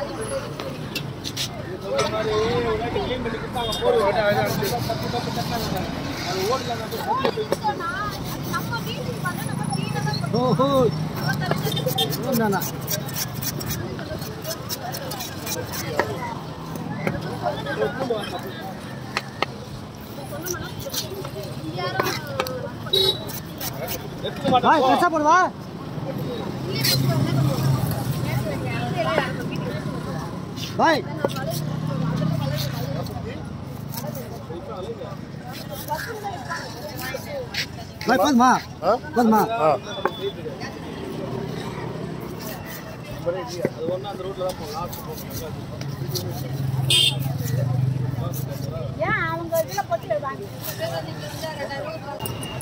நம்ம வீட்டுக்கு பார்த்தா நம்ம கீழே தான் ஓஹோ நானா வா பெருசா போடு வா பாய் பாய் போதுமா போதுமா ஏன் அவங்க இதுல போட்டு வாங்கி